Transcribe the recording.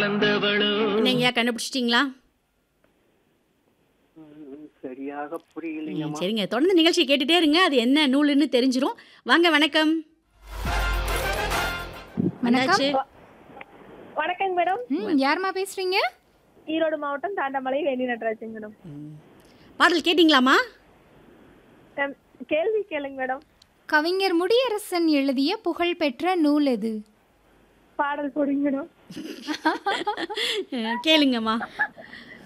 வளர்ந்தவளோ என்னங்கய்யா கண்டுபிடிச்சிட்டிங்களா ம், சரியாக ம், புரியலைங்கம்மா சரிங்க தொடர்ந்து நிகழ்ச்சியை கேட்டுட்டே இருங்க அது என்ன நூலுன்னு தெரிஞ்சிரும் வாங்க வணக்கம் வந்தாச்சு வணக்கங்க மேடம் ம் யாரும்மா பேசுறீங்க ஈரோடு மாவட்டம் தாண்டமலை வேணி நடராஜன் மேடம் பாடல் கேட்டிங்களாமா மேம், கேள்வி கேளுங்க மேடம் கவிஞர் முடியரசன் எழுதிய புகழ்பெற்ற நூல் எது பாடல் போடுங்க மேடம் அஹ், கேளுங்கம்மா